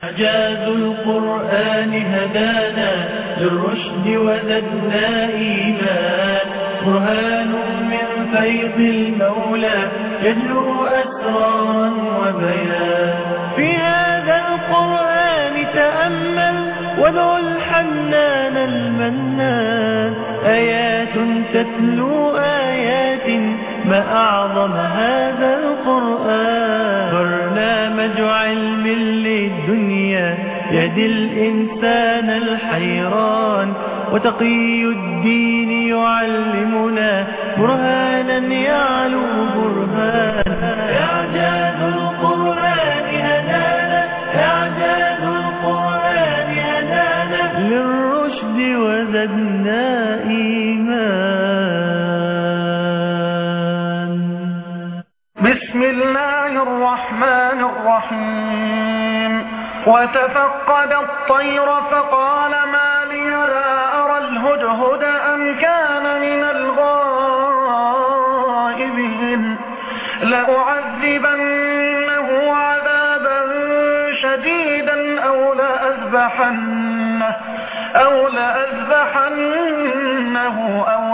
إعجاز القرآن هدانا للرشد وزدنا إيمان برهان من فيض المولى يجلو أسرارا وبيان في هذا القرآن تأمل وادعو الحنان المنان آيات تتلو آيات ما أعظم هذا القرآن برنامج علم للدنيا يهدي الإنسان الحيران وتقي الدين يعلمنا برهانا يعلو برهان إعجاز القرآن هدانا إعجاز القرآن هدانا للرشد وزدنا إيمان بسم الله الرحمن الرحيم وتفقد الطير فقال ما لي لا أرى الهدهد أم كان من الغائبين لأعذبنه عذابا شديدا أو لأذبحنه أو لأذبحنه أو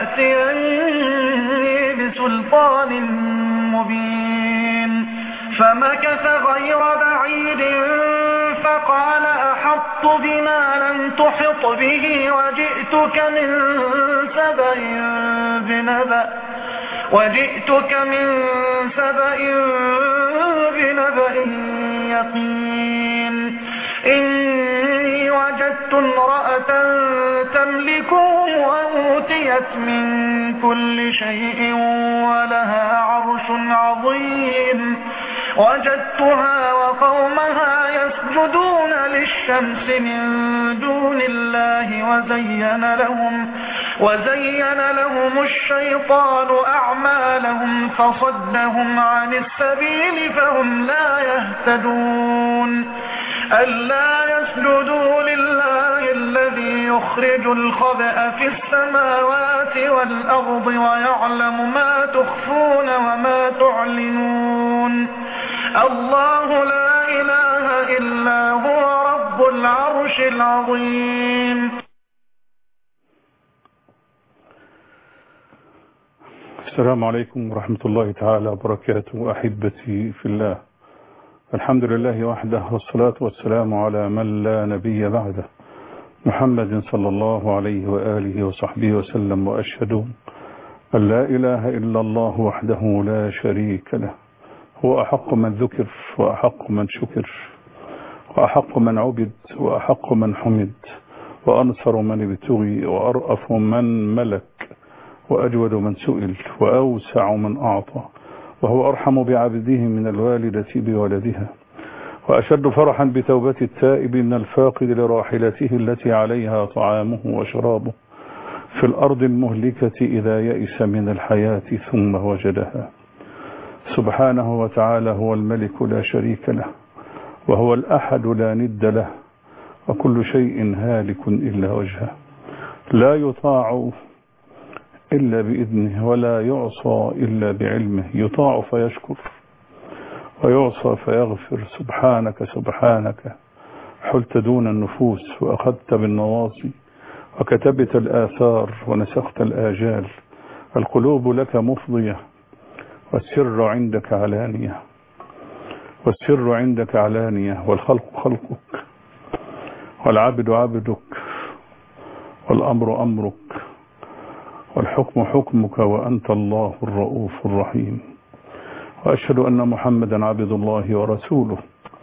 ليأتيني بسلطان مبين فمكث غير بعيد فقال أحط بما لم تحط به وجئتك من سبأ بنبأ وجئتك من سبأ بنبأ يقين إني وجدت امرأة تملكهم وأوتيت من كل شيء ولها عرش عظيم وجدتها وقومها يسجدون للشمس من دون الله وزين لهم وزين لهم الشيطان أعمالهم فصدهم عن السبيل فهم لا يهتدون ألا يسجدوا لله الذي يخرج الخبأ في السماوات والأرض ويعلم ما تخفون وما تعلنون الله لا إله إلا هو رب العرش العظيم السلام عليكم ورحمة الله تعالى وبركاته أحبتي في الله الحمد لله وحده والصلاة والسلام على من لا نبي بعده محمد صلى الله عليه وآله وصحبه وسلم وأشهد أن لا إله إلا الله وحده لا شريك له هو أحق من ذكر وأحق من شكر وأحق من عبد وأحق من حمد وأنصر من ابتغي وأرأف من ملك وأجود من سئل وأوسع من أعطى وهو أرحم بعبده من الوالدة بولدها وأشد فرحا بتوبة التائب من الفاقد لراحلته التي عليها طعامه وشرابه في الأرض المهلكة إذا يئس من الحياة ثم وجدها سبحانه وتعالى هو الملك لا شريك له وهو الأحد لا ند له وكل شيء هالك إلا وجهه لا يطاع إلا بإذنه ولا يعصى إلا بعلمه يطاع فيشكر ويعصى فيغفر سبحانك سبحانك حلت دون النفوس وأخذت بالنواصي وكتبت الآثار ونسخت الآجال القلوب لك مفضية والسر عندك علانية والسر عندك علانية والخلق خلقك والعبد عبدك والأمر أمرك والحكم حكمك وأنت الله الرؤوف الرحيم وأشهد أن محمدا عبد الله ورسوله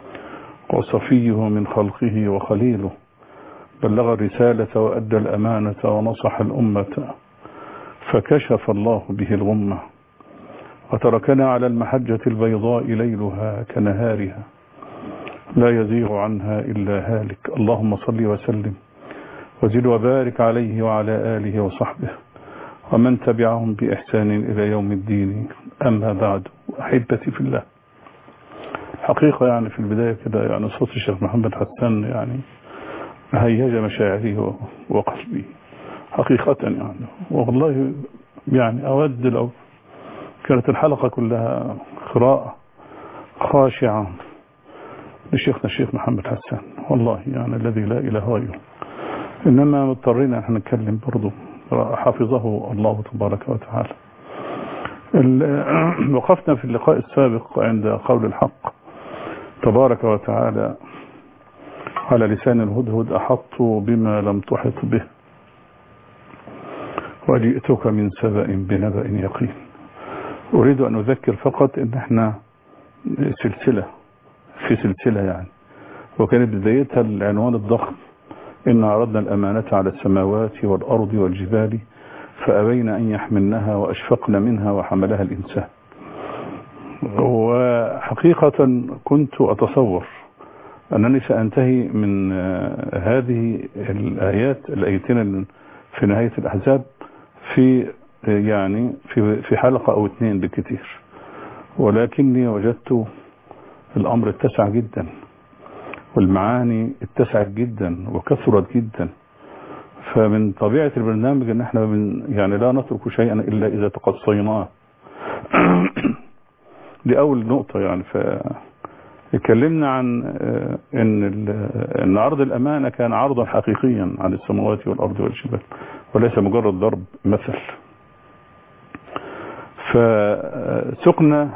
وصفيه من خلقه وخليله بلغ الرسالة وأدى الأمانة ونصح الأمة فكشف الله به الغمة وتركنا على المحجة البيضاء ليلها كنهارها لا يزيغ عنها إلا هالك اللهم صل وسلم وزد وبارك عليه وعلى آله وصحبه ومن تبعهم بإحسان إلى يوم الدين أما بعد أحبتي في الله حقيقة يعني في البداية كده يعني صوت الشيخ محمد حسان يعني هيج مشاعري وقلبي حقيقة يعني والله يعني أود لو كانت الحلقة كلها قراءة خاشعة لشيخنا الشيخ محمد حسان والله يعني الذي لا إله غيره إنما مضطرين أن نتكلم برضو حفظه الله تبارك وتعالى وقفنا في اللقاء السابق عند قول الحق تبارك وتعالى على لسان الهدهد أحط بما لم تحط به وجئتك من سبأ بنبأ يقين أريد أن أذكر فقط أن احنا سلسلة في سلسلة يعني وكانت بدايتها العنوان الضخم إن عرضنا الأمانة على السماوات والأرض والجبال فأبين أن يحملنها وأشفقن منها وحملها الإنسان وحقيقة كنت أتصور أنني سأنتهي من هذه الآيات الآيتين في نهاية الأحزاب في يعني في في حلقة أو اثنين بالكثير ولكني وجدت الأمر اتسع جدا والمعاني اتسعت جدا وكثرت جدا فمن طبيعة البرنامج ان احنا من يعني لا نترك شيئا الا اذا تقصيناه دي اول نقطة يعني ف اتكلمنا عن ان ان عرض الامانة كان عرضا حقيقيا عن السماوات والارض والجبال وليس مجرد ضرب مثل فسقنا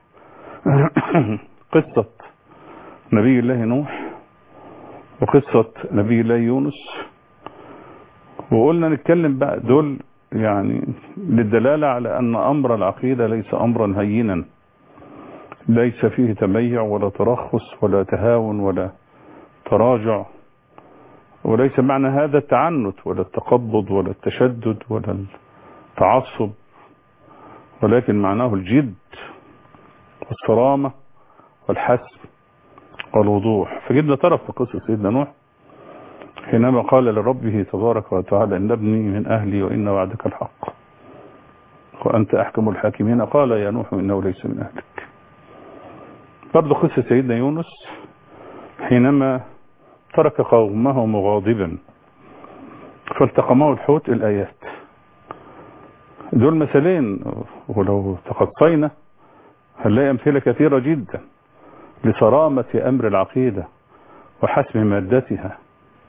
قصة نبي الله نوح وقصة نبي الله يونس وقلنا نتكلم بقى دول يعني للدلالة على أن أمر العقيدة ليس أمرا هينا ليس فيه تميع ولا ترخص ولا تهاون ولا تراجع وليس معنى هذا التعنت ولا التقبض ولا التشدد ولا التعصب ولكن معناه الجد والصرامة والحسم والوضوح فجبنا طرف في قصة سيدنا نوح حينما قال لربه تبارك وتعالى إن ابني من أهلي وإن وعدك الحق وأنت أحكم الحاكمين قال يا نوح إنه ليس من أهلك برضو قصة سيدنا يونس حينما ترك قومه مغاضبا فالتقمه الحوت الآيات دول مثلين ولو تقصينا هنلاقي أمثلة كثيرة جدا لصرامة أمر العقيدة وحسم مادتها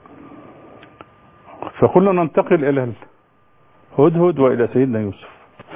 فقلنا ننتقل إلى الهدهد وإلى سيدنا يوسف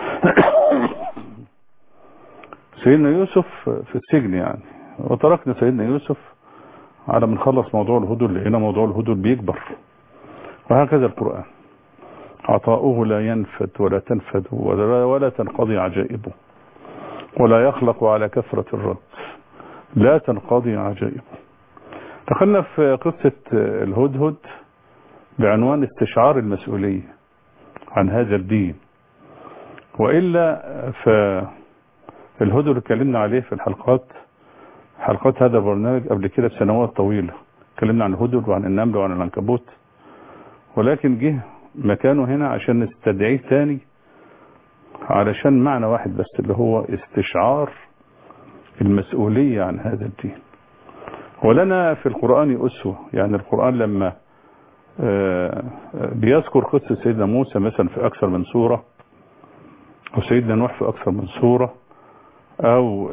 سيدنا يوسف في السجن يعني وتركنا سيدنا يوسف على من خلص موضوع الهدود لقينا موضوع الهدود بيكبر وهكذا القرآن عطاؤه لا ينفد ولا تنفد ولا, ولا تنقضي عجائبه ولا يخلق على كثرة الرد لا تنقضي عجائبه دخلنا في قصة الهدهد بعنوان استشعار المسؤولية عن هذا الدين وإلا فالهدهد اللي اتكلمنا عليه في الحلقات حلقات هذا البرنامج قبل كده بسنوات طويلة اتكلمنا عن الهدهد وعن النمل وعن العنكبوت ولكن جه مكانه هنا عشان نستدعيه تاني علشان معنى واحد بس اللي هو استشعار المسؤولية عن هذا الدين ولنا في القرآن أسوة يعني القرآن لما بيذكر قصة سيدنا موسى مثلا في أكثر من سورة أو سيدنا نوح في أكثر من سورة أو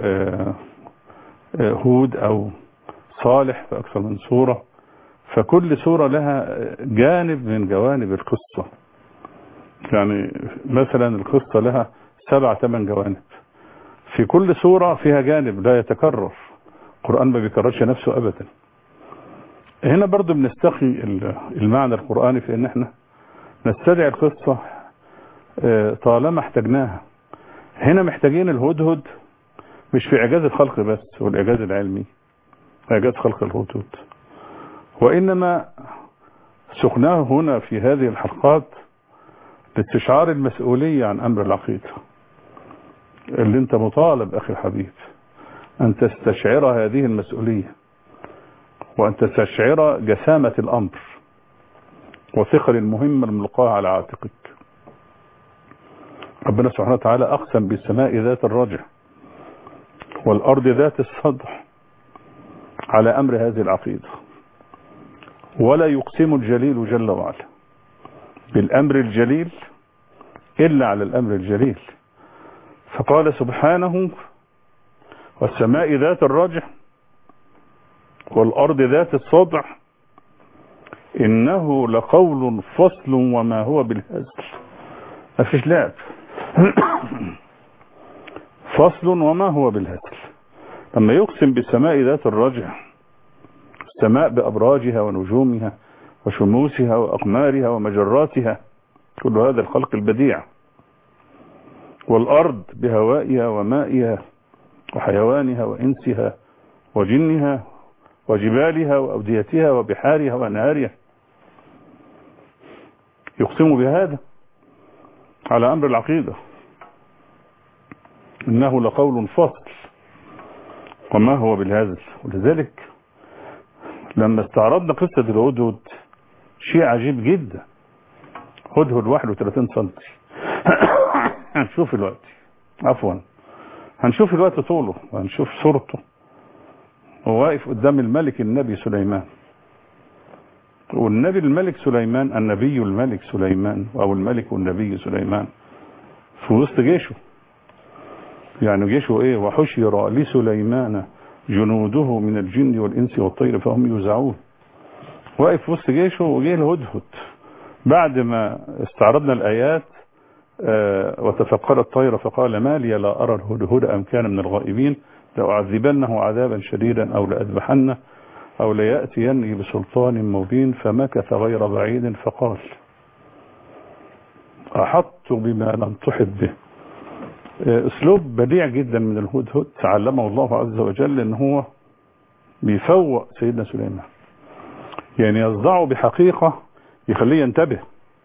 هود أو صالح في أكثر من سورة فكل سورة لها جانب من جوانب القصة يعني مثلا القصة لها سبع ثمان جوانب في كل سورة فيها جانب لا يتكرر القرآن ما بيكررش نفسه أبدا هنا برضو بنستقي المعنى القرآني في ان احنا نستدعي القصة طالما احتاجناها هنا محتاجين الهدهد مش في اعجاز الخلق بس والاعجاز العلمي اعجاز خلق الهدهد وانما سقناه هنا في هذه الحلقات لاستشعار المسؤولية عن امر العقيدة اللي انت مطالب اخي الحبيب ان تستشعر هذه المسؤولية وأن تستشعر جسامة الأمر وثقل المهمة الملقاة على عاتقك ربنا سبحانه وتعالى أقسم بالسماء ذات الرجع والأرض ذات الصدع على أمر هذه العقيدة ولا يقسم الجليل جل وعلا بالأمر الجليل إلا على الأمر الجليل فقال سبحانه والسماء ذات الرجع والأرض ذات الصدع إنه لقول فصل وما هو بالهزل ما فيش لعب فصل وما هو بالهزل لما يقسم بالسماء ذات الرجع السماء بأبراجها ونجومها وشموسها وأقمارها ومجراتها كل هذا الخلق البديع والأرض بهوائها ومائها وحيوانها وإنسها وجنها وجبالها وأوديتها وبحارها وأنهارها يقسم بهذا على أمر العقيدة إنه لقول فصل وما هو بالهزل ولذلك لما استعرضنا قصة الهدهد شيء عجيب جدا هدهد 31 سنتي هنشوف الوقت عفوا هنشوف الوقت طوله وهنشوف صورته هو واقف قدام الملك النبي سليمان والنبي الملك سليمان النبي الملك سليمان او الملك والنبي سليمان في وسط جيشه يعني جيشه ايه وحشر لسليمان جنوده من الجن والانس والطير فهم يوزعون واقف في وسط جيشه وجه الهدهد بعد ما استعرضنا الايات آه وتفقد الطير فقال ما لي لا ارى الهدهد ام كان من الغائبين لأعذبنه عذابا شديدا أو لأذبحنه أو ليأتيني بسلطان مبين فمكث غير بعيد فقال أحطت بما لم تحط به اسلوب بديع جدا من الهدهد تعلمه الله عز وجل ان هو بيفوق سيدنا سليمان يعني يصدعه بحقيقة يخليه ينتبه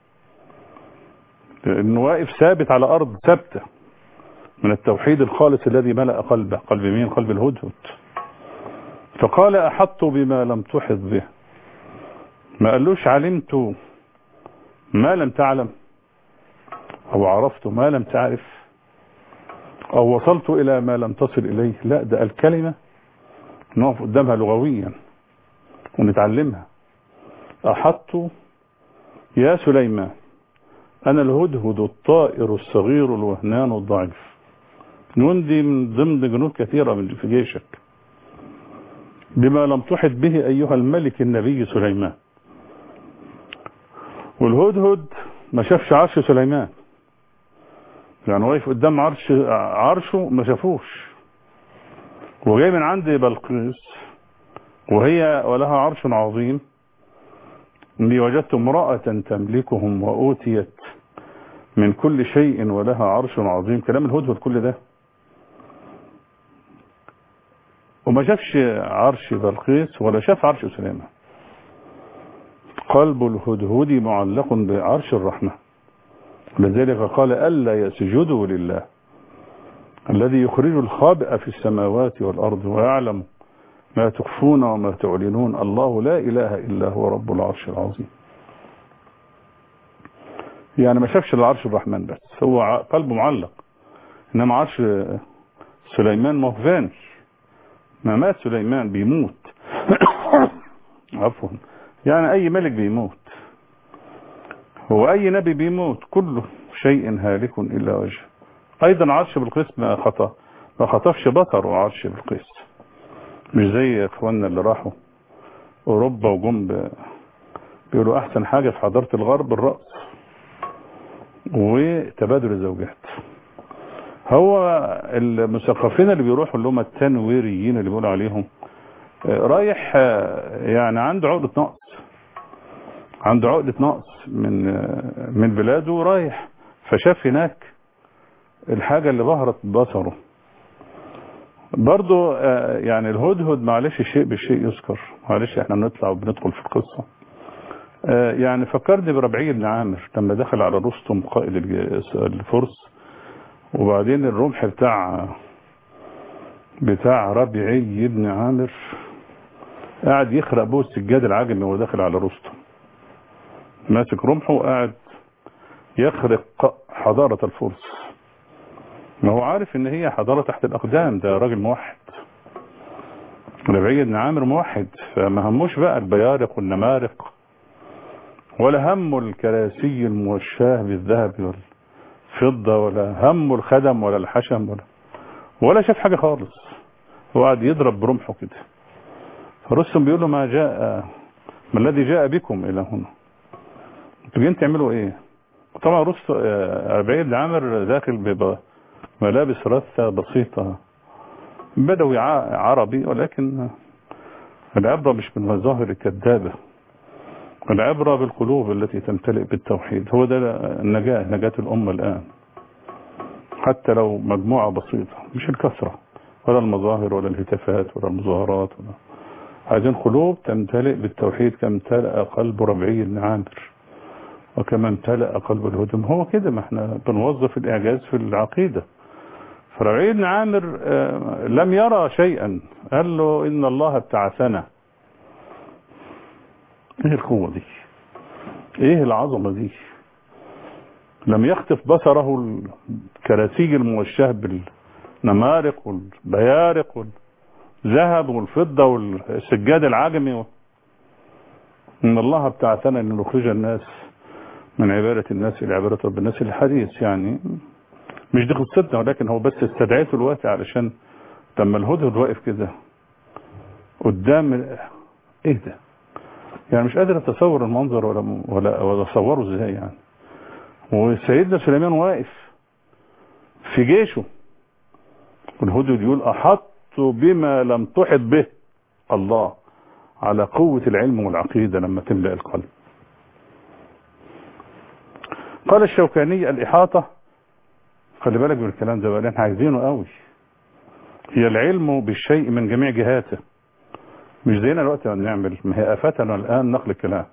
لانه واقف ثابت على ارض ثابته من التوحيد الخالص الذي ملأ قلبه قلب مين قلب الهدهد فقال أحط بما لم تحط به ما قالوش علمت ما لم تعلم أو عرفت ما لم تعرف أو وصلت إلى ما لم تصل إليه لا ده الكلمة نقف قدامها لغويا ونتعلمها أحط يا سليمان أنا الهدهد الطائر الصغير الوهنان الضعيف جندي من ضمن جنود كثيرة من في جيشك بما لم تحط به أيها الملك النبي سليمان والهدهد ما شافش عرش سليمان يعني واقف قدام عرش عرشه ما شافوش وجاي من عند بلقيس وهي ولها عرش عظيم اني وجدت امرأة تملكهم وأوتيت من كل شيء ولها عرش عظيم كلام الهدهد كل ده وما شافش عرش بلقيس ولا شاف عرش سليمان قلب الهدهد معلق بعرش الرحمة لذلك قال ألا يسجدوا لله الذي يخرج الخابئ في السماوات والأرض ويعلم ما تخفون وما تعلنون الله لا إله إلا هو رب العرش العظيم يعني ما شافش العرش الرحمن بس هو قلبه معلق إنما عرش سليمان ما هو فاني ما مات سليمان بيموت عفوا يعني أي ملك بيموت هو أي نبي بيموت كل شيء هالك إلا وجه أيضا عرش بالقيس ما خطأ ما خطفش بطر عرش بالقيس مش زي اخواننا اللي راحوا اوروبا وجم بيقولوا احسن حاجة في حضارة الغرب الرأس وتبادل الزوجات هو المثقفين اللي بيروحوا اللي هم التنويريين اللي بيقولوا عليهم رايح يعني عنده عقدة نقص عنده عقدة نقص من من بلاده رايح فشاف هناك الحاجة اللي بهرت بصره برضو يعني الهدهد معلش شيء بالشيء يذكر معلش احنا بنطلع وبندخل في القصة يعني فكرني بربعي بن عامر لما دخل على رستم قائد الفرس وبعدين الرمح بتاع بتاع ربيعي بن عامر قاعد يخرق بوه السجاد العجمي وهو داخل على رستم ماسك رمحه وقاعد يخرق حضارة الفرس ما هو عارف ان هي حضارة تحت الاقدام ده راجل موحد ربيعي بن عامر موحد فما هموش بقى البيارق والنمارق ولا هم الكراسي الموشاه بالذهب والفضة ولا هم الخدم ولا الحشم ولا ولا شاف حاجة خالص هو قاعد يضرب برمحه كده فرستم بيقول له ما جاء ما الذي جاء بكم الى هنا انتوا جايين تعملوا ايه طبعا رست ربيع بن عامر داخل بملابس رثة بسيطة بدوي عربي ولكن العبرة مش بالمظاهر الكذابة العبرة بالقلوب التي تمتلئ بالتوحيد هو ده النجاة نجاة الأمة الآن حتى لو مجموعة بسيطة مش الكثرة ولا المظاهر ولا الهتافات ولا المظاهرات ولا عايزين قلوب تمتلئ بالتوحيد كما امتلأ قلب ربعي بن عامر وكما امتلأ قلب الهدم هو كده ما احنا بنوظف الإعجاز في العقيدة فربعي بن عامر لم يرى شيئا قال له إن الله ابتعثنا ايه القوة دي ايه العظمة دي لم يخطف بصره الكراسي الموشاه بالنمارق والبيارق والذهب والفضة والسجاد العجمي إن الله ابتعثنا لنخرج الناس من عبادة الناس إلى عبادة رب الناس الحديث يعني مش دي قصتنا ولكن هو بس استدعيته الوقت علشان لما الهدهد واقف كده قدام ايه ده يعني مش قادر اتصور المنظر ولا ولا ولا اتصوره ازاي يعني وسيدنا سليمان واقف في جيشه والهدهد يقول احط بما لم تحط به الله على قوة العلم والعقيدة لما تملأ القلب قال الشوكاني الإحاطة خلي بالك من الكلام ده بقى احنا عايزينه قوي هي العلم بالشيء من جميع جهاته مش زينا الوقت ما بنعمل ما هي آفتنا الآن نقل الكلام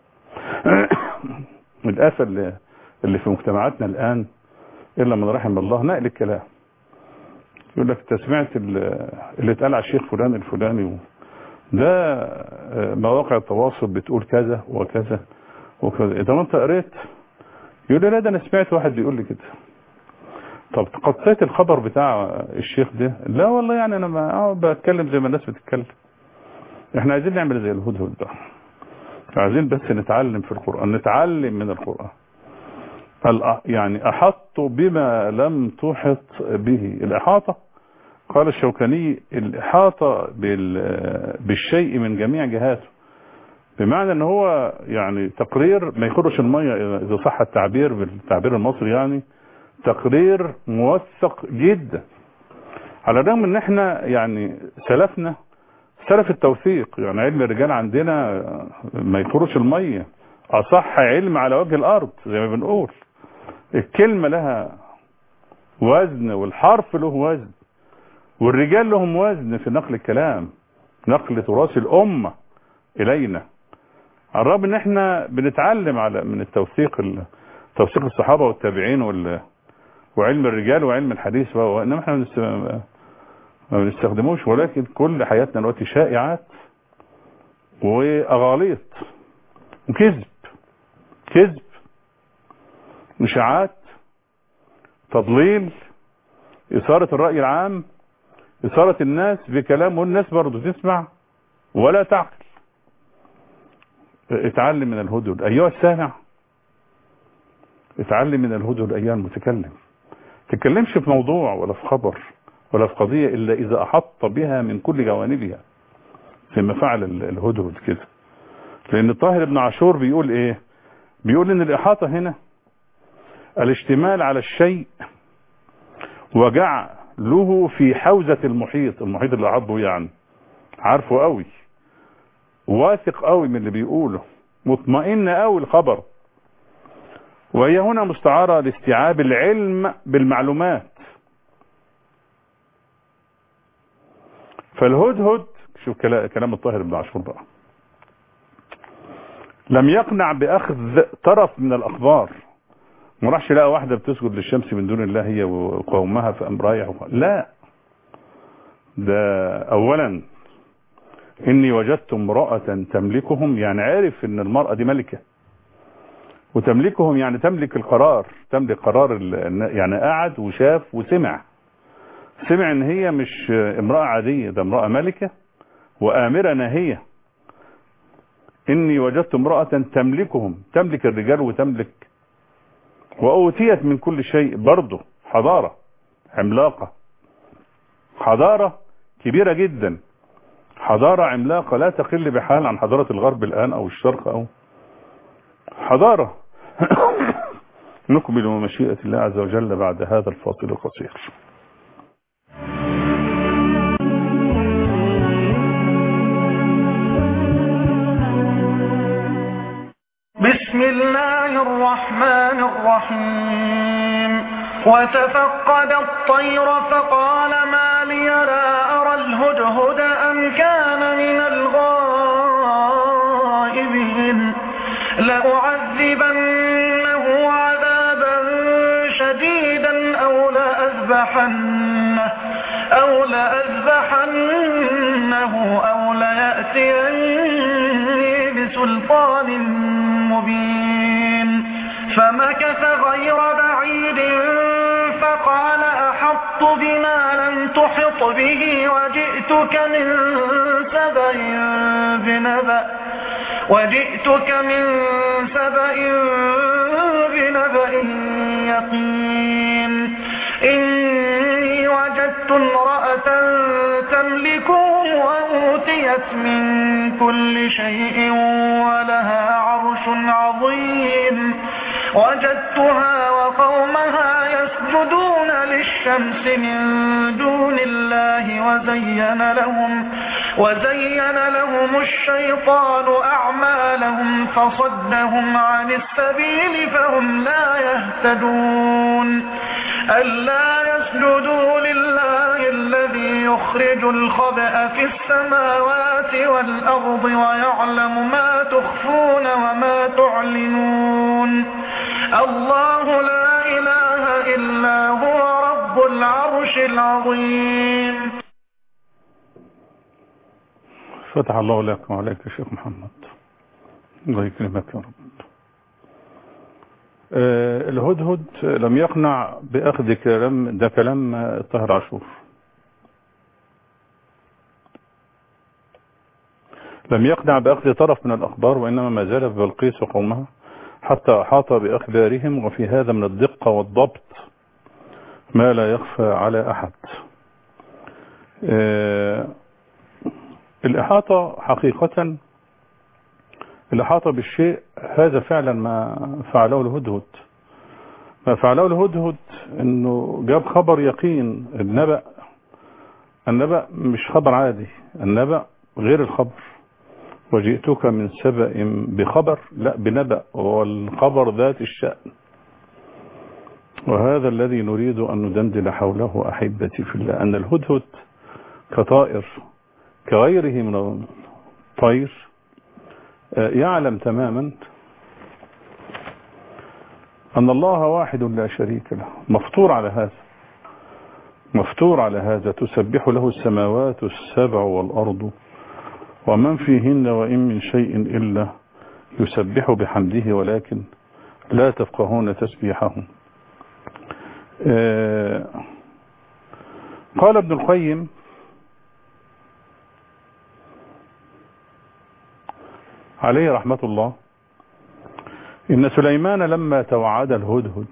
الآفة اللي, اللي في مجتمعاتنا الآن إلا من رحم الله نقل الكلام يقول لك انت سمعت اللي اتقال على الشيخ فلان الفلاني ده مواقع التواصل بتقول كذا وكذا وكذا اذا انت قريت يقول لي لا ده انا سمعت واحد بيقول لي كده طب تقطيت الخبر بتاع الشيخ ده لا والله يعني انا ما بتكلم زي ما الناس بتتكلم احنا عايزين نعمل زي الهدهد ده عايزين بس نتعلم في القرآن نتعلم من القرآن يعني أحط بما لم تحط به الإحاطة قال الشوكاني الإحاطة بالشيء من جميع جهاته بمعنى ان هو يعني تقرير ما يخرش المية اذا صح التعبير بالتعبير المصري يعني تقرير موثق جدا على الرغم ان احنا يعني سلفنا سلف التوثيق يعني علم الرجال عندنا ما يخرش المية اصح علم على وجه الارض زي ما بنقول الكلمة لها وزن والحرف له وزن والرجال لهم وزن في نقل الكلام نقل تراث الأمة إلينا على الرغم ان احنا بنتعلم على من التوثيق توثيق الصحابة والتابعين وال وعلم الرجال وعلم الحديث وانما احنا ما بنستخدموش ولكن كل حياتنا دلوقتي شائعات واغاليط وكذب كذب اشاعات تضليل اثارة الرأي العام اثارة الناس بكلام والناس برضو تسمع ولا تعقل اتعلم من الهدهد ايها السامع اتعلم من الهدهد ايها المتكلم تتكلمش في موضوع ولا في خبر ولا في قضية الا اذا احط بها من كل جوانبها فيما فعل الهدهد كده لان طاهر بن عاشور بيقول ايه بيقول ان الاحاطة هنا الاشتمال على الشيء وجعله في حوزة المحيط المحيط اللي عضه يعني عارفه قوي واثق قوي من اللي بيقوله مطمئن قوي الخبر وهي هنا مستعارة لاستيعاب العلم بالمعلومات فالهدهد شوف كلام الطاهر بن عاشور بقى لم يقنع بأخذ طرف من الأخبار ما راحش لقى واحدة بتسجد للشمس من دون الله هي وقومها فقام رايح لا ده أولا إني وجدت امرأة تملكهم يعني عارف إن المرأة دي ملكة وتملكهم يعني تملك القرار تملك قرار يعني قعد وشاف وسمع سمع ان هي مش امرأة عادية ده امرأة ملكة وآمرة ناهية اني وجدت امرأة تملكهم تملك الرجال وتملك وأوتيت من كل شيء برضه حضارة عملاقة حضارة كبيرة جدا حضارة عملاقة لا تقل بحال عن حضارة الغرب الآن أو الشرق أو حضارة نكمل مشيئة الله عز وجل بعد هذا الفاصل القصير بسم الله الرحمن الرحيم وتفقد الطير فقال ما لي لا أرى الهدهد أم كان من الغائبين لأعذبنه عذابا شديدا أو لأذبحنه أو لأذبحنه أو ليأتيني بسلطان مبين فمكث غير بعيد فقال أحط بما لم تحط به وجئتك من سبأ بنبأ وجئتك من سبأ بنبأ يقين إني وجدت امرأة تملكهم وأوتيت من كل شيء ولها عرش عظيم وجدتها وقومها يسجدون للشمس من دون الله وزين لهم وزين لهم الشيطان أعمالهم فصدهم عن السبيل فهم لا يهتدون ألا يسجدوا لله الذي يخرج الخبأ في السماوات والأرض ويعلم ما تخفون وما تعلنون الله لا إله إلا هو رب العرش العظيم فتح الله لك وعليك يا شيخ محمد الله يكرمك يا رب آه الهدهد لم يقنع بأخذ كلام ده كلام طاهر عاشور لم يقنع بأخذ طرف من الأخبار وإنما ما زال ببلقيس وقومها حتى أحاط بأخبارهم وفي هذا من الدقة والضبط ما لا يخفى على أحد آه الإحاطة حقيقة الإحاطة بالشيء هذا فعلا ما فعله الهدهد ما فعله الهدهد انه جاب خبر يقين النبأ النبأ مش خبر عادي النبأ غير الخبر وجئتك من سبأ بخبر لا بنبأ والخبر ذات الشأن وهذا الذي نريد أن ندندن حوله أحبتي في الله أن الهدهد كطائر كغيره من الطير يعلم تماما أن الله واحد لا شريك له مفطور على هذا مفطور على هذا تسبح له السماوات السبع والأرض ومن فيهن وإن من شيء إلا يسبح بحمده ولكن لا تفقهون تسبيحهم قال ابن القيم عليه رحمة الله إن سليمان لما توعد الهدهد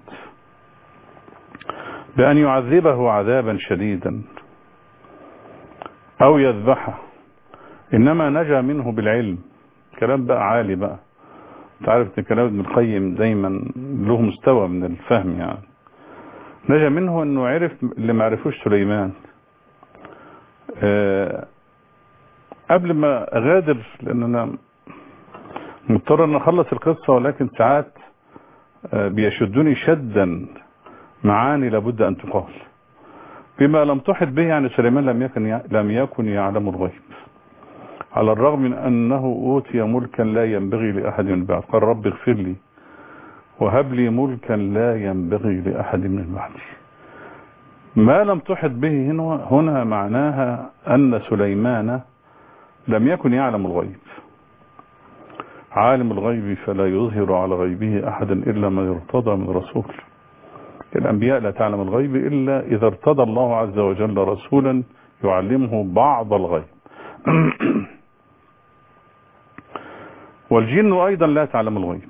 بأن يعذبه عذابا شديدا أو يذبحه إنما نجا منه بالعلم كلام بقى عالي بقى تعرف ان كلام ابن القيم دايما له مستوى من الفهم يعني نجا منه انه عرف اللي ما عرفوش سليمان أه قبل ما اغادر لان انا مضطر ان اخلص القصة ولكن ساعات أه بيشدني شدا معاني لابد ان تقال بما لم تحط به يعني سليمان لم يكن لم يكن يعلم الغيب على الرغم من أنه أوتي ملكا لا ينبغي لأحد من بعد قال رب اغفر لي وهب لي ملكا لا ينبغي لأحد من بعدي ما لم تحط به هنا, هنا معناها أن سليمان لم يكن يعلم الغيب عالم الغيب فلا يظهر على غيبه أحدا إلا ما يرتضى من رسول الأنبياء لا تعلم الغيب إلا إذا ارتضى الله عز وجل رسولا يعلمه بعض الغيب والجن أيضا لا تعلم الغيب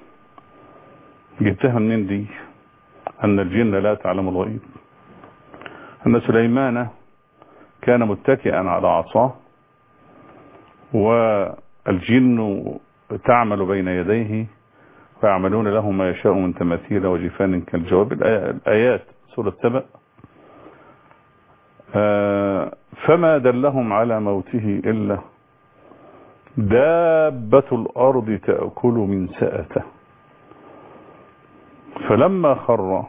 جبتها منين دي أن الجن لا تعلم الغيب أن سليمان كان متكئا على عصاه والجن تعمل بين يديه فيعملون له ما يشاء من تماثيل وجفان كالجواب الآيات سورة سبأ فما دلهم على موته إلا دابة الأرض تأكل من سأته فلما خر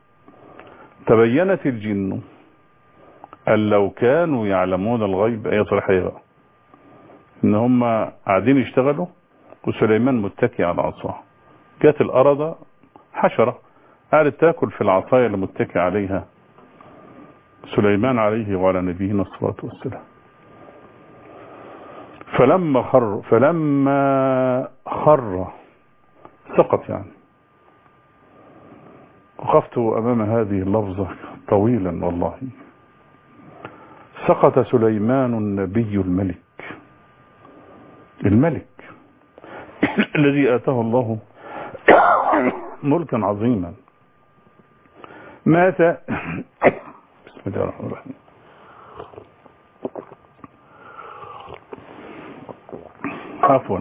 تبينت الجن أن لو كانوا يعلمون الغيب أي صريحية إن هم قاعدين يشتغلوا وسليمان متكي على عصاه جات الأرض حشرة قاعدة تاكل في العصاية اللي متكي عليها سليمان عليه وعلى نبينا الصلاة والسلام فلما خر فلما خر سقط يعني وقفت أمام هذه اللفظة طويلا والله سقط سليمان النبي الملك الملك الذي آتاه الله ملكا عظيما مات بسم الله الرحمن الرحيم عفوا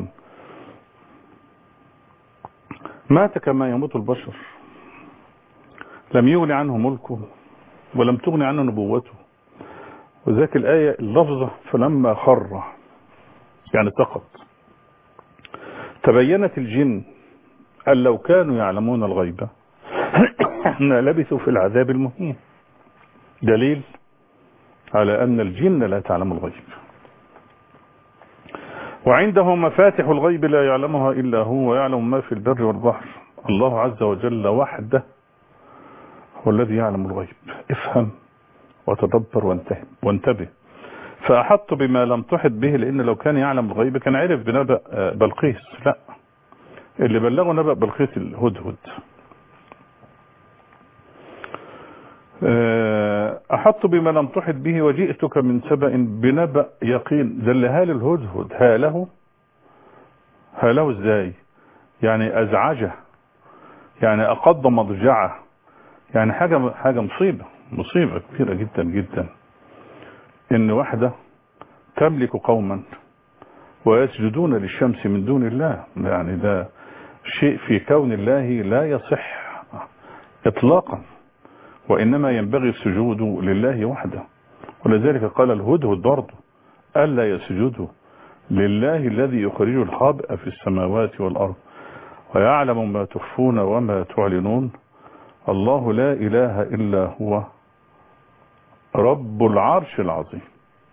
مات كما يموت البشر لم يغني عنه ملكه ولم تغني عنه نبوته وذاك الآية اللفظة فلما خر يعني سقط تبينت الجن أن لو كانوا يعلمون الغيب لبثوا في العذاب المهين دليل على أن الجن لا تعلم الغيب وعنده مفاتح الغيب لا يعلمها إلا هو ويعلم ما في البر والبحر الله عز وجل وحده هو الذي يعلم الغيب افهم وتدبر وانتهب وانتبه فأحط بما لم تحط به لأن لو كان يعلم الغيب كان عرف بنبأ بلقيس لا اللي بلغه نبأ بلقيس الهدهد أحط بما لم تحط به وجئتك من سبأ بنبأ يقين ذل هال الهدهد هاله هاله ازاي يعني أزعجه يعني أقض مضجعه يعني حاجة حاجة مصيبة مصيبة كبيرة جدا جدا إن واحدة تملك قوما ويسجدون للشمس من دون الله يعني ده شيء في كون الله لا يصح إطلاقا وإنما ينبغي السجود لله وحده ولذلك قال الهدهد برضه ألا يسجدوا لله الذي يخرج الخابئ في السماوات والأرض ويعلم ما تخفون وما تعلنون الله لا إله إلا هو رب العرش العظيم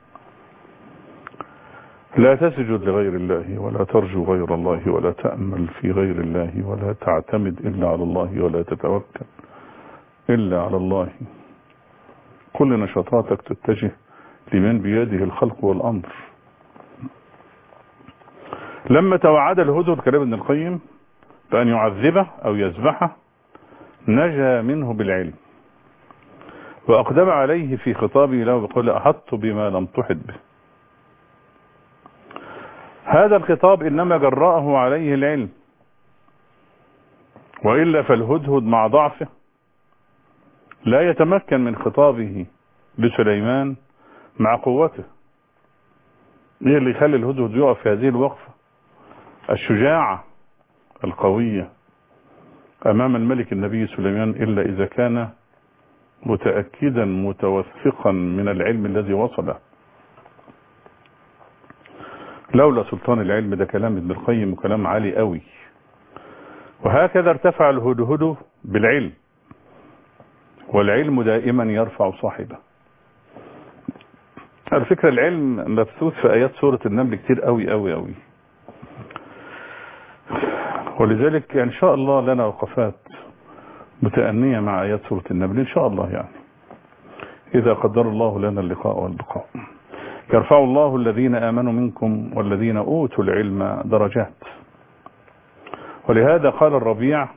لا تسجد لغير الله ولا ترجو غير الله ولا تأمل في غير الله ولا تعتمد إلا على الله ولا تتوكل إلا على الله كل نشاطاتك تتجه لمن بيده الخلق والأمر لما توعد الهدهد كلام ابن القيم بأن يعذبه أو يذبحه نجا منه بالعلم وأقدم عليه في خطابه له بقول أحط بما لم تحط به هذا الخطاب إنما جرأه عليه العلم وإلا فالهدهد مع ضعفه لا يتمكن من خطابه لسليمان مع قوته ايه اللي يخلي الهدهد يقف في هذه الوقفة الشجاعة القوية امام الملك النبي سليمان الا اذا كان متأكدا متوثقا من العلم الذي وصله لولا سلطان العلم ده كلام ابن القيم وكلام عالي قوي وهكذا ارتفع الهدهد بالعلم والعلم دائما يرفع صاحبه على فكرة العلم مبثوث في آيات سورة النمل كتير قوي قوي قوي ولذلك يعني إن شاء الله لنا وقفات متأنية مع آيات سورة النمل إن شاء الله يعني إذا قدر الله لنا اللقاء والبقاء يرفع الله الذين آمنوا منكم والذين أوتوا العلم درجات ولهذا قال الربيع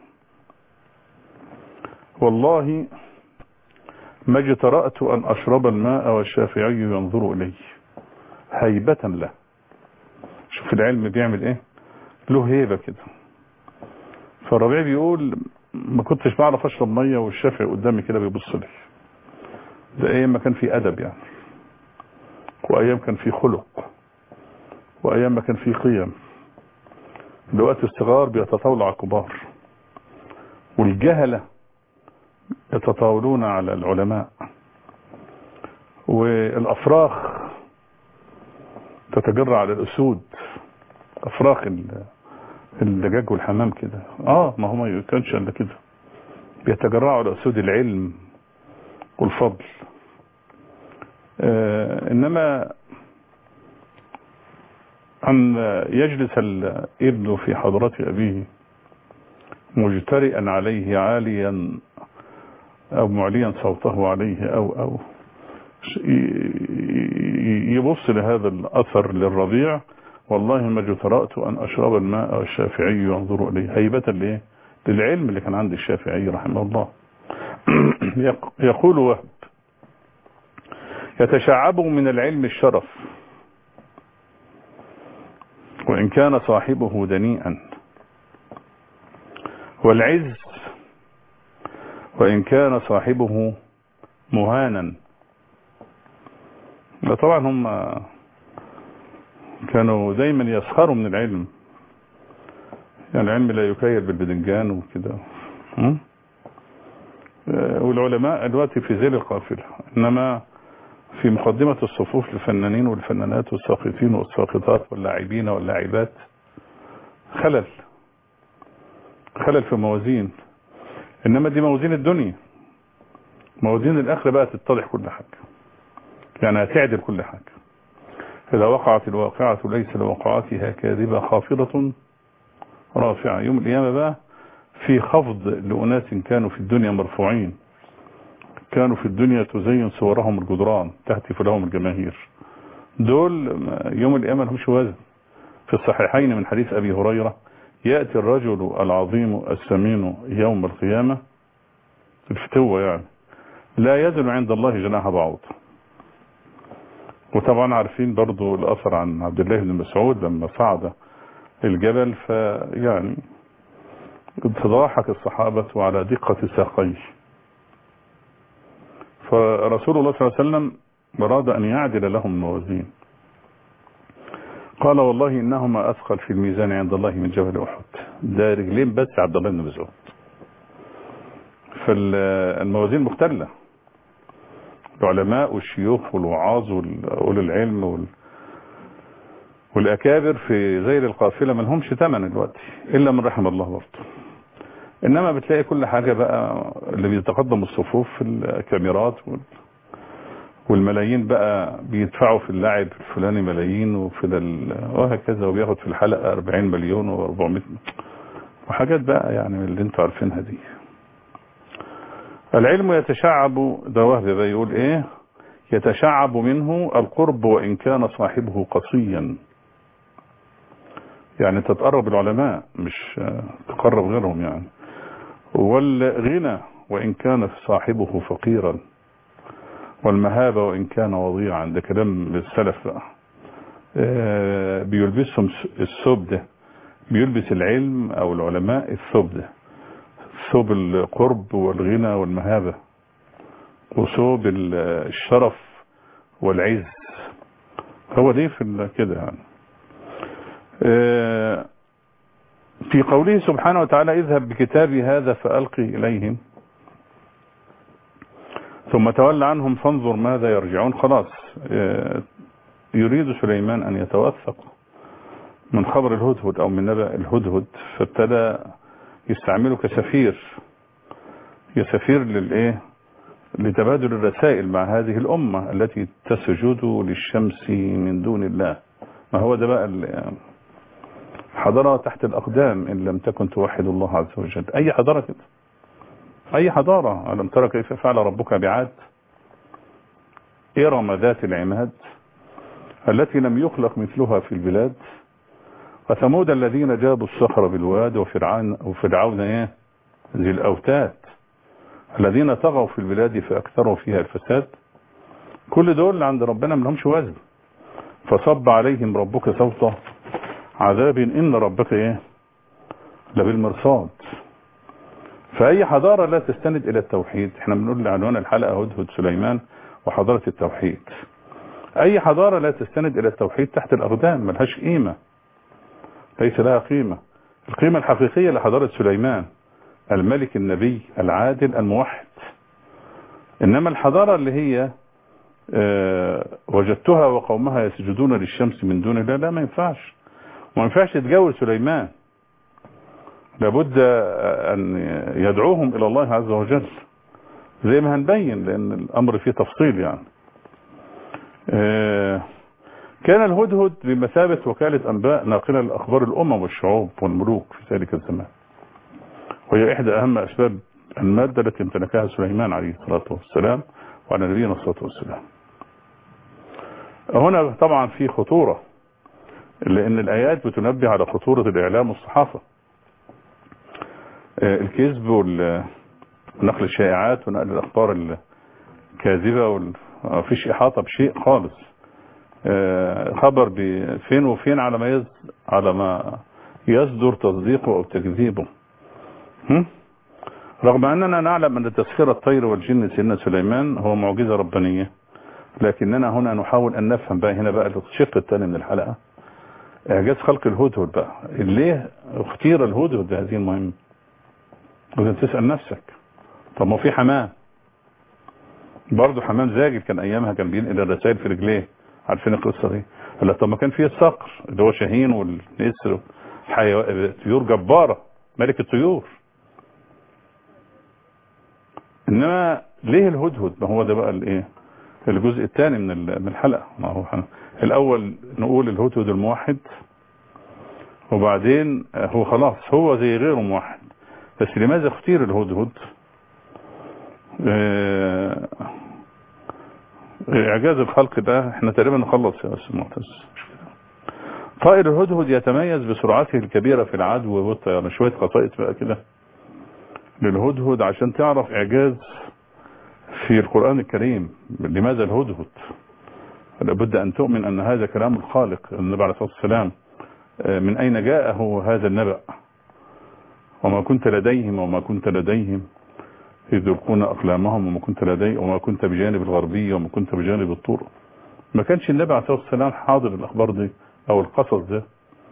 والله ما اجترأت أن أشرب الماء والشافعي ينظر إلي هيبة له شوف العلم بيعمل ايه له هيبة كده فالربيع بيقول ما كنتش بعرف اشرب مية والشافعي قدامي كده بيبص لي ده ايام ما كان في ادب يعني وايام كان في خلق وأيام ما كان في قيم دلوقتي الصغار بيتطاولوا على الكبار والجهلة يتطاولون على العلماء والأفراخ تتجرع على الأسود أفراخ ال- الدجاج والحمام كده اه ما هو ما كانش الا كده بيتجرعوا على أسود العلم والفضل آه إنما أن يجلس الابن في حضرة أبيه مجترئا عليه عاليا أو معليا صوته عليه أو أو ش- ي- ي- يبص لهذا الأثر للرضيع والله ما جترأت أن أشرب الماء الشافعي ينظر إليه هيبة لإيه؟ للعلم اللي كان عند الشافعي رحمه الله يق- يقول وهب يتشعب من العلم الشرف وإن كان صاحبه دنيئا والعز وإن كان صاحبه مهانا لا طبعا هم كانوا دايما يسخروا من العلم يعني العلم لا يكيل بالبدنجان وكده م? آه، والعلماء دلوقتي في ذيل القافلة إنما في مقدمة الصفوف للفنانين والفنانات والساقطين والساقطات واللاعبين واللاعبات خلل خلل في موازين إنما دي موازين الدنيا موازين الآخرة بقى تتضح كل حاجة يعني هتعدل كل حاجة إذا وقعت الواقعة ليس لوقعتها كاذبة خافضة رافعة يوم القيامة بقى في خفض لأناس كانوا في الدنيا مرفوعين كانوا في الدنيا تزين صورهم الجدران تهتف لهم الجماهير دول يوم القيامة لهمش وزن في الصحيحين من حديث أبي هريرة يأتي الرجل العظيم السمين يوم القيامة الفتوة يعني لا يزن عند الله جناح بعوض وطبعا عارفين برضو الأثر عن عبد الله بن مسعود لما صعد الجبل فيعني تضاحك الصحابة على دقة ساقيه فرسول الله صلى الله عليه وسلم أراد أن يعدل لهم الموازين قال والله إنهما أثقل في الميزان عند الله من جبل أحد ده رجلين بس عبد الله بن مسعود فالموازين مختلة العلماء والشيوخ والوعاظ وأولي العلم وال... والأكابر في زير القافلة ما لهمش ثمن دلوقتي إلا من رحم الله برضه إنما بتلاقي كل حاجة بقى اللي بيتقدم الصفوف في الكاميرات وال... والملايين بقى بيدفعوا في اللاعب الفلاني ملايين وفي ال... وهكذا وبياخد في الحلقة 40 مليون و400 وحاجات بقى يعني من اللي انتوا عارفينها دي العلم يتشعب ده وهب بقى يقول ايه يتشعب منه القرب وإن كان صاحبه قصيا يعني تتقرب العلماء مش تقرب غيرهم يعني والغنى وإن كان صاحبه فقيرا والمهابة وإن كان وضيعا ده كلام للسلف بقى بيلبسهم الثوب ده بيلبس العلم أو العلماء الثوب ده ثوب القرب والغنى والمهابة وثوب الشرف والعز هو دي في كده يعني في قوله سبحانه وتعالى اذهب بكتابي هذا فألقي إليهم ثم تولى عنهم فانظر ماذا يرجعون خلاص يريد سليمان أن يتوثق من خبر الهدهد أو من نبأ الهدهد فابتدى يستعمله كسفير يسفير للإيه لتبادل الرسائل مع هذه الأمة التي تسجد للشمس من دون الله ما هو ده بقى حضارة تحت الأقدام إن لم تكن توحد الله عز وجل أي حضارة كده أي حضارة ألم ترى كيف فعل ربك بعاد إرم ذات العماد التي لم يخلق مثلها في البلاد وثمود الذين جابوا الصخر بالواد وفرعون وفرعون ايه ذي الاوتاد الذين طغوا في البلاد فاكثروا فيها الفساد كل دول عند ربنا ما لهمش وزن فصب عليهم ربك صوت عذاب ان ربك ايه لبالمرصاد فاي حضاره لا تستند الى التوحيد احنا بنقول لعنوان الحلقه هدهد سليمان وحضاره التوحيد اي حضارة لا تستند الى التوحيد تحت الاقدام ملهاش قيمة ليس لها قيمة القيمة الحقيقية لحضارة سليمان الملك النبي العادل الموحد انما الحضارة اللي هي آه، وجدتها وقومها يسجدون للشمس من دون الله لا ما ينفعش وما ينفعش تجاور سليمان لابد ان يدعوهم الى الله عز وجل زي ما هنبين لان الامر فيه تفصيل يعني آه، كان الهدهد بمثابة وكالة انباء ناقلة لاخبار الامم والشعوب والملوك في ذلك الزمان وهي احدى اهم اسباب المادة التي امتلكها سليمان عليه الصلاة والسلام وعلى نبينا الصلاة والسلام هنا طبعا في خطورة لان الايات بتنبه على خطورة الاعلام والصحافة آه، الكذب ونقل الشائعات ونقل الاخبار الكاذبة وال- مفيش احاطة بشيء خالص آه، خبر بفين وفين على ما يز... على ما يصدر تصديقه او تكذيبه هم؟ رغم اننا نعلم ان تسخير الطير والجن سيدنا سليمان هو معجزة ربانية لكننا هنا نحاول ان نفهم بقى هنا بقى الشق الثاني من الحلقة اعجاز خلق الهدهد بقى ليه اختير الهدهد بهذه المهمة لازم تسأل نفسك طب ما في حمام برضه حمام زاجل كان ايامها كان بينقل الرسائل في رجليه عارفين القصه دي قال لك طب ما كان في الصقر اللي هو شاهين والنسر حيو... طيور جباره ملك الطيور انما ليه الهدهد ما هو ده بقى الايه الجزء الثاني من ال- من الحلقه ما هو ح- الاول نقول الهدهد الموحد وبعدين آه، هو خلاص هو زي غيره موحد بس لماذا اختير الهدهد آه، اعجاز الخلق ده احنا تقريبا نخلص يا استاذ معتز مش كده. طائر الهدهد يتميز بسرعته الكبيرة في العدو والطيران شوية خصائص بقى كده للهدهد عشان تعرف اعجاز في القرآن الكريم لماذا الهدهد لابد ان تؤمن ان هذا كلام الخالق النبي عليه الصلاة والسلام آه، من اين جاءه هذا النبأ وما كنت لديهم وما كنت لديهم إذ يلقون أقلامهم وما كنت لدي وما كنت بجانب الغربية وما كنت بجانب الطور ما كانش النبي عليه الصلاة والسلام حاضر الأخبار دي أو القصص ده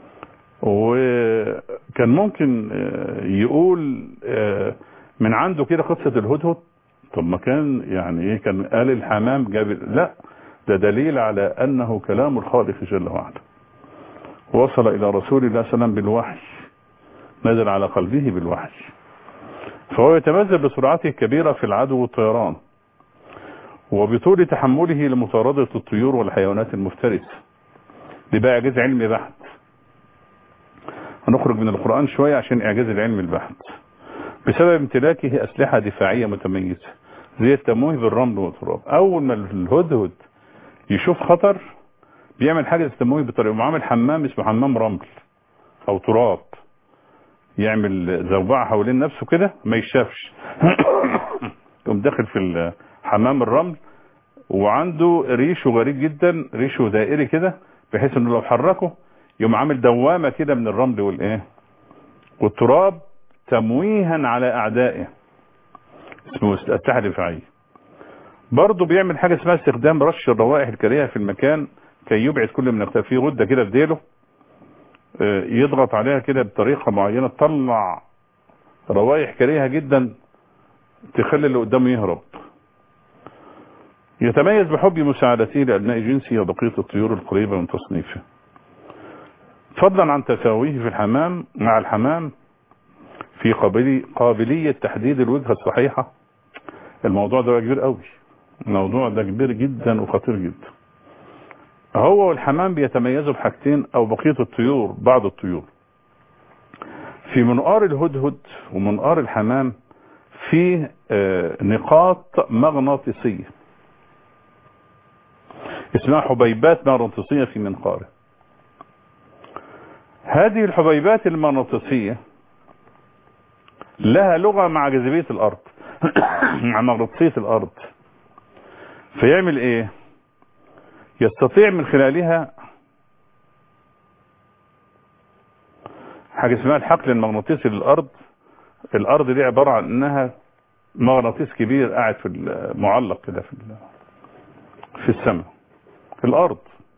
وكان ممكن آه، يقول آه، من عنده كده قصة الهدهد طب ما كان يعني ايه كان قال الحمام جاب لا ده دليل على أنه كلام الخالق جل وعلا وصل إلى رسول الله صلى الله عليه وسلم بالوحي نزل على قلبه بالوحي فهو يتميز بسرعته الكبيرة في العدو والطيران وبطول تحمله لمطاردة الطيور والحيوانات المفترسة دي بقى إعجاز علمي بحت هنخرج من القرآن شوية عشان إعجاز العلم البحت بسبب امتلاكه أسلحة دفاعية متميزة زي التمويه بالرمل والتراب أول ما الهدهد يشوف خطر بيعمل حاجة التمويه بطريقة معامل حمام اسمه حمام رمل أو تراب يعمل زوبعة حوالين نفسه كده ما يشافش يقوم داخل في حمام الرمل وعنده ريشه غريب جدا ريشه دائري كده بحيث انه لو حركه يقوم عامل دوامة كده من الرمل والايه والتراب تمويها على اعدائه اسمه اسلحة دفاعية برضه بيعمل حاجة اسمها استخدام رش الروائح الكريهة في المكان كي يبعد كل من اختفى في غدة كده في ديله يضغط عليها كده بطريقة معينة تطلع روائح كريهة جدا تخلي اللي قدامه يهرب يتميز بحب مساعدته لأبناء جنسه وبقية الطيور القريبة من تصنيفه فضلا عن تساويه في الحمام مع الحمام في قابلي قابلية تحديد الوجهة الصحيحة الموضوع ده كبير قوي الموضوع ده كبير جدا وخطير جدا هو والحمام بيتميزوا بحاجتين او بقية الطيور بعض الطيور في منقار الهدهد ومنقار الحمام في نقاط مغناطيسية اسمها حبيبات مغناطيسية في منقاره هذه الحبيبات المغناطيسية لها لغة مع جاذبية الارض مع مغناطيسية الارض فيعمل ايه يستطيع من خلالها حاجة اسمها الحقل المغناطيسي للأرض الأرض دي عبارة عن أنها مغناطيس كبير قاعد في معلق كده في في السماء في الارض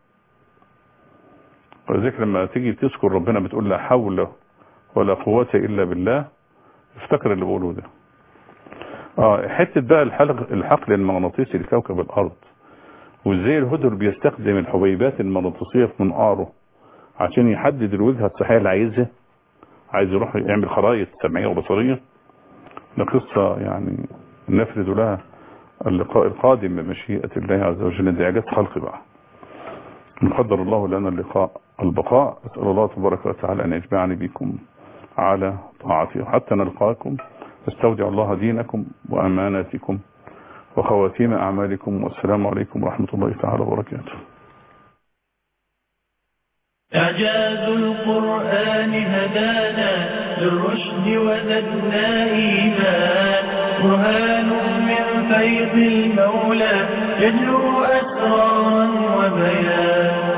ولذلك لما تيجي تذكر ربنا بتقول لا حول ولا قوة الا بالله افتكر اللي بقوله ده اه حتة بقى الحلق الحقل المغناطيسي لكوكب الارض وازاي الهدر بيستخدم الحبيبات المغناطيسية في منقاره عشان يحدد الوجهة الصحية اللي عايزها عايز يروح يعمل خرائط سمعية وبصرية ده قصة يعني نفرد لها اللقاء القادم بمشيئة الله عز وجل دي إعجاز خلق بقى قدر الله لنا اللقاء البقاء أسأل الله تبارك وتعالى أن يجمعني بكم على طاعته حتى نلقاكم استودع الله دينكم وأماناتكم وخواتيم أعمالكم والسلام عليكم ورحمة الله تعالى وبركاته إعجاز القرآن هدانا للرشد وزدنا إيمان برهان من فيض المولى يجلو أسرارا وبيان